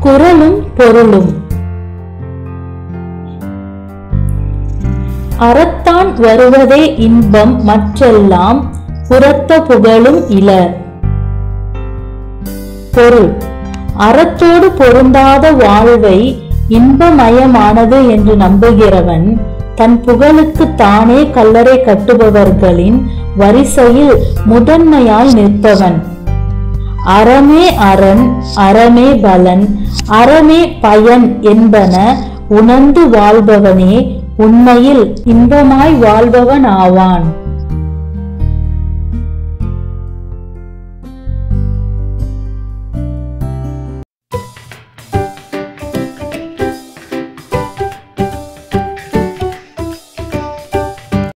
குரலும் பொருளும் அறத்தான் வருவதே இன்பம் மற்றெல்லாம் புறத்த புகழும் இல பொருள் அறத்தோடு பொருந்தாத வாழ்வை இன்பமயமானது என்று நம்புகிறவன் தன் புகழுக்கு தானே கல்லறை கட்டுபவர்களின் வரிசையில் முதன்மையாய் நிற்பவன் அறமே அரண் அறமே பலன் அறமே பயன் என்பன உணர்ந்து வாழ்பவனே உண்மையில் இன்பமாய் வாழ்பவன் ஆவான்